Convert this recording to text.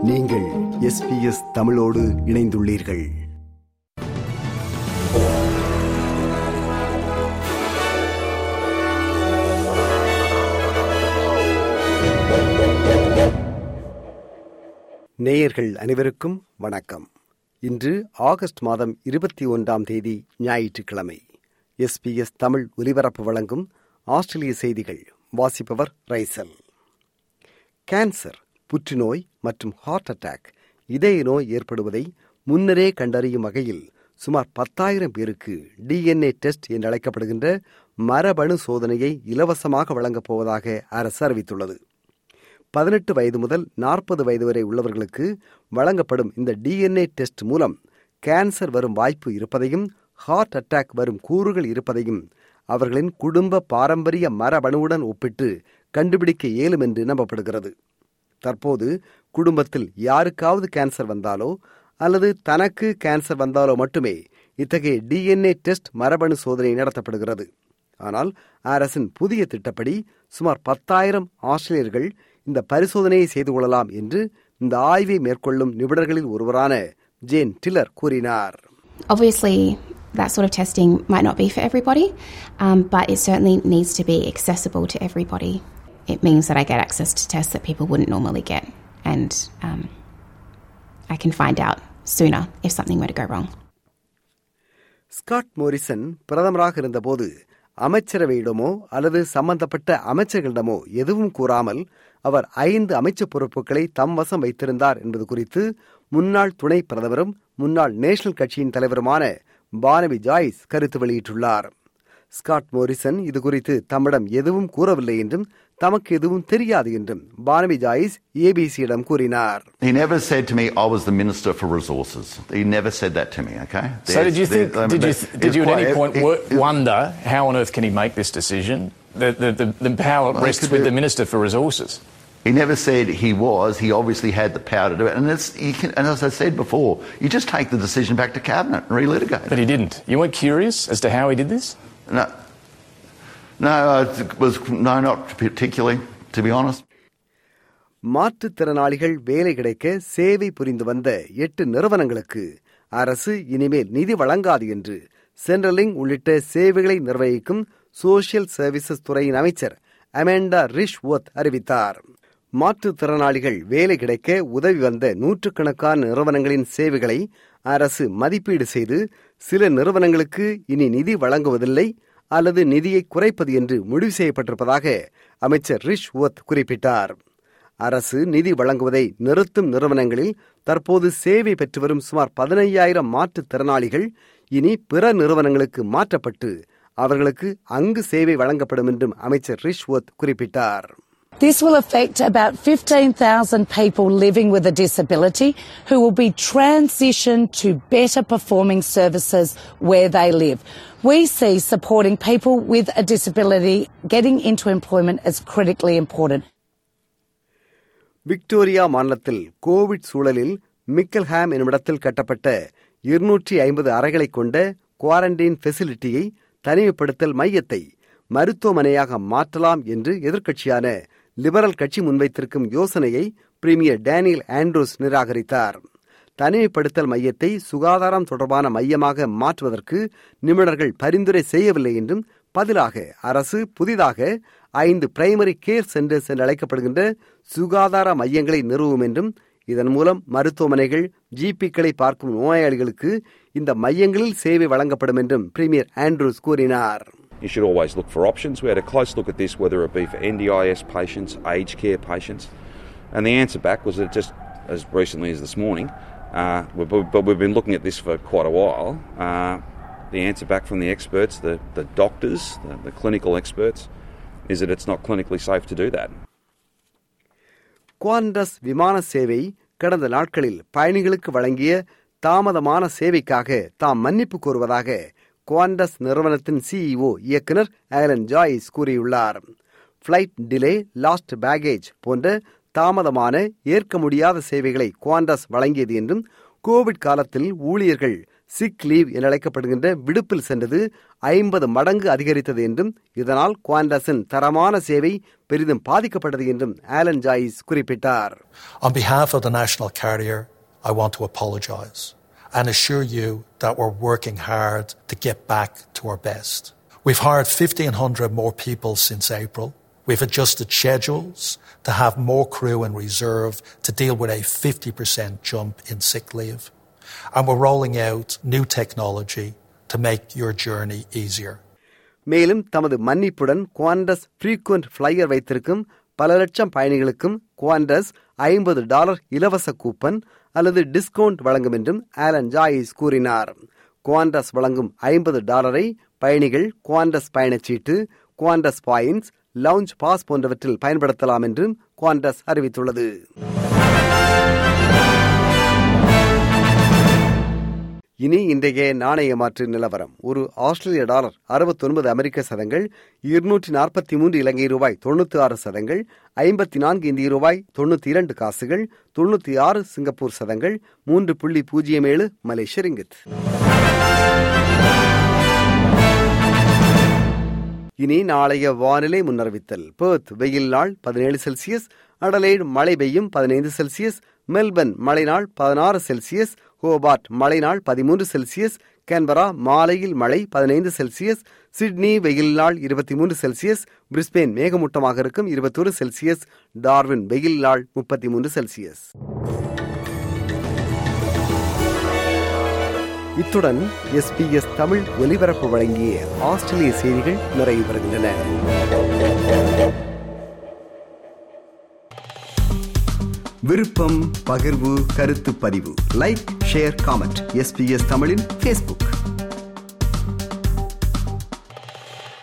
நீங்கள் எஸ்பிஎஸ் தமிழோடு இணைந்துள்ளீர்கள் நேயர்கள் அனைவருக்கும் வணக்கம் இன்று ஆகஸ்ட் மாதம் இருபத்தி ஒன்றாம் தேதி ஞாயிற்றுக்கிழமை எஸ்பிஎஸ் தமிழ் ஒலிபரப்பு வழங்கும் ஆஸ்திரேலிய செய்திகள் வாசிப்பவர் ரைசல் கேன்சர் புற்றுநோய் மற்றும் ஹார்ட் அட்டாக் இதய நோய் ஏற்படுவதை முன்னரே கண்டறியும் வகையில் சுமார் பத்தாயிரம் பேருக்கு டிஎன்ஏ டெஸ்ட் என்று அழைக்கப்படுகின்ற மரபணு சோதனையை இலவசமாக வழங்கப் போவதாக அரசு அறிவித்துள்ளது பதினெட்டு வயது முதல் நாற்பது வயது வரை உள்ளவர்களுக்கு வழங்கப்படும் இந்த டிஎன்ஏ டெஸ்ட் மூலம் கேன்சர் வரும் வாய்ப்பு இருப்பதையும் ஹார்ட் அட்டாக் வரும் கூறுகள் இருப்பதையும் அவர்களின் குடும்ப பாரம்பரிய மரபணுவுடன் ஒப்பிட்டு கண்டுபிடிக்க இயலும் என்று நம்பப்படுகிறது தற்போது குடும்பத்தில் யாருக்காவது கேன்சர் வந்தாலோ அல்லது தனக்கு கேன்சர் வந்தாலோ மட்டுமே இத்தகைய டிஎன்ஏ டெஸ்ட் மரபணு சோதனை நடத்தப்படுகிறது ஆனால் அரசின் புதிய திட்டப்படி சுமார் பத்தாயிரம் ஆஸ்திரேலியர்கள் இந்த பரிசோதனையை செய்து கொள்ளலாம் என்று இந்த ஆய்வை மேற்கொள்ளும் நிபுணர்களில் ஒருவரான ஜேன் டில்லர் கூறினார் Obviously, that sort of testing might not be for everybody, um, but it certainly needs to be accessible to everybody. It means that I get access to tests that people wouldn't normally get, and um, I can find out sooner if something were to go wrong. Scott Morrison பிரதமராக இருந்தபோது அமைச்சரவையிடமோ அல்லது சம்பந்தப்பட்ட அமைச்சர்களிடமோ எதுவும் கூறாமல் அவர் ஐந்து அமைச்சு பொறுப்புகளை தம் வசம் வைத்திருந்தார் என்பது குறித்து முன்னாள் துணை பிரதமரும் முன்னாள் நேஷனல் கட்சியின் தலைவருமான பானவி ஜாய்ஸ் கருத்து வெளியிட்டுள்ளார் ஸ்காட் மோரிசன் இது குறித்து தம்மிடம் எதுவும் கூறவில்லை என்றும் தமக்கு எதுவும் தெரியாது என்றும் பானவி ஜாயிஸ் ஏபிசியிடம் கூறினார் He never said to me, I was the Minister for Resources. He never said that to me, okay? So did you think? There's- Did you, there's- did you at it's any quite- point it- wo- it- wonder how on earth can he make this decision? The, the, the, the power Well, he rests could with do- the Minister for Resources. He never said he was. He obviously had the power to do it. And, it's, he can, and as I said before, you just take the decision back to Cabinet and relitigate. But he didn't. You weren't curious as to how he did this? No, no, it was no, not particularly, to be honest. மாற்றுத்திறனாளிகள் வேலை கிடைக்க சேவை புரிந்து வந்த எட்டு நிறுவனங்களுக்கு அரசு இனிமேல் நிதி வழங்காது என்று சென்ட்ரலிங் உள்ளிட்ட சேவைகளை நிர்வகிக்கும் சோசியல் சர்வீசஸ் துறையின் அமைச்சர் அமெண்டா ரிஷ் ஒத் அறிவித்தார் மாற்றுத்திறனாளிகள் வேலை கிடைக்க உதவி வந்த நூற்றுக்கணக்கான நிறுவனங்களின் சேவைகளை அரசு மதிப்பீடு செய்து சில நிறுவனங்களுக்கு இனி நிதி வழங்குவதில்லை அல்லது நிதியை குறைப்பது என்று முடிவு செய்யப்பட்டிருப்பதாக அமைச்சர் ரிஷ் ஒத் குறிப்பிட்டார் அரசு நிதி வழங்குவதை நிறுத்தும் நிறுவனங்களில் தற்போது சேவை பெற்று வரும் சுமார் பதினையாயிரம் மாற்றுத்திறனாளிகள் இனி பிற நிறுவனங்களுக்கு மாற்றப்பட்டு அவர்களுக்கு அங்கு சேவை வழங்கப்படும் என்றும் அமைச்சர் ரிஷ்வத் குறிப்பிட்டார் This will affect about 15,000 people living with a disability who will be transitioned to better performing services where they live. We see supporting people with a disability getting into employment as critically important. Victoria மாநிலத்தில் covid சூழலில் Mickleham என்னுமிடத்தில் கட்டப்பட்ட இருநூற்றி ஐம்பது அறைகளை கொண்ட quarantine ஃபெசிலிட்டியை தனிமைப்படுத்தல் மையத்தை மருத்துவமனையாக மாற்றலாம் என்று எதிர்க்கட்சியான லிபரல் கட்சி முன்வைத்திருக்கும் யோசனையை பிரீமியர் டேனியல் ஆண்ட்ரூஸ் நிராகரித்தார் தனிமைப்படுத்தல் மையத்தை சுகாதாரம் தொடர்பான மையமாக மாற்றுவதற்கு நிபுணர்கள் பரிந்துரை செய்யவில்லை என்றும் பதிலாக அரசு புதிதாக ஐந்து பிரைமரி கேர் சென்டர்ஸ் என்று அழைக்கப்படுகின்ற சுகாதார மையங்களை நிறுவும் என்றும் இதன் மூலம் மருத்துவமனைகள் ஜிபிக்களை பார்க்கும் நோயாளிகளுக்கு இந்த மையங்களில் சேவை வழங்கப்படும் என்றும் பிரீமியர் ஆண்ட்ரூஸ் கூறினார் You should always look for options. We had a close look at this, whether it be for NDIS patients, aged care patients, and the answer back was that just as recently as this morning, uh, we- but but we've been looking at this for quite a while. Uh, the answer back from the experts, the, the doctors, the, the clinical experts, is that it's not clinically safe to do that. Qantas விமான சேவை கடந்த நாட்களில் பயணிகளுக்கு வழங்கிய தாமதமான சேவைக்காக தாம் மன்னிப்பு கோருவதாக குவாண்டஸ் நிறுவனத்தின் சிஇஓ இயக்குனர் ஆலன் ஜாய்ஸ் கூறியுள்ளார் ஃபிளைட் டிலே லாஸ்ட் பேகேஜ் போன்ற தாமதமான ஏற்க முடியாத சேவைகளை குவாண்டஸ் வழங்கியது என்றும் கோவிட் காலத்தில் ஊழியர்கள் சிக் லீவ் என அழைக்கப்படுகின்ற விடுப்பில் சென்றது ஐம்பது மடங்கு அதிகரித்தது என்றும் இதனால் குவாண்டஸின் தரமான சேவை பெரிதும் பாதிக்கப்பட்டது என்றும் ஆலன் ஜாயிஸ் குறிப்பிட்டார் On behalf of the national carrier, I want to apologise and assure you that we're working hard to get back to our best. We've hired 1,500 more people since April. We've adjusted schedules to have more crew in reserve to deal with a 50% jump in sick leave. And we're rolling out new technology to make your journey easier. மேலும் தமது மன்னிப்புடன் Qantas frequent flyer வைத்திருக்கும் பல லட்சம் பயணிகளுக்கும் Qantas ஐம்பது dollar இலவச coupon அல்லது discount வழங்கும் என்றும் ஆலன் ஜாயிஸ் கூறினார் குவாண்டஸ் வழங்கும் ஐம்பது டாலரை பயணிகள் குவாண்டஸ் பயணச்சீட்டு குவாண்டஸ் பாயிண்ட்ஸ் லவுஞ்ச் பாஸ் போன்றவற்றில் பயன்படுத்தலாம் என்றும் குவாண்டஸ் அறிவித்துள்ளது இனி இன்றைய நாணய மாற்று நிலவரம் ஒரு ஆஸ்திரேலிய டாலர் அறுபத்தொன்பது அமெரிக்க சதங்கள் இருநூற்றி நாற்பத்தி மூன்று இலங்கை ரூபாய் தொண்ணூத்தி ஆறு சதங்கள் ஐம்பத்தி நான்கு இந்திய ரூபாய் தொண்ணூத்தி இரண்டு காசுகள் தொண்ணூத்தி ஆறு சிங்கப்பூர் சதங்கள் மூன்று புள்ளி பூஜ்ஜியம் ஏழு மலேசிய ரிங்கித் இனி நாளைய வானிலை முன்னறிவித்தல் பெர்த் வெயில் நாள் பதினேழு செல்சியஸ் அடலைடு மழை பெய்யும் பதினைந்து செல்சியஸ் மெல்பர்ன் மழை நாள் பதினாறு செல்சியஸ் ஹோபார்ட் மழை நாள் பதிமூன்று செல்சியஸ் கேன்பரா மாலையில் மழை பதினைந்து செல்சியஸ் சிட்னி வெயில் நாள் இருபத்தி மூன்று செல்சியஸ் பிரிஸ்பெயின் மேகமூட்டமாக இருக்கும் இருபத்தொரு செல்சியஸ் டார்வின் வெயில் நாள் முப்பத்தி மூன்று செல்சியஸ் இத்துடன் எஸ்பிஎஸ் தமிழ் ஒலிபரப்பு வழங்கிய ஆஸ்திரேலிய செய்திகள் நிறைவு பெறுகின்றன விருப்பம் பகிர்வு கருத்து பதிவு லைக் ஷேர் காமெண்ட் எஸ்பிஎஸ் தமிழின் ஃபேஸ்புக்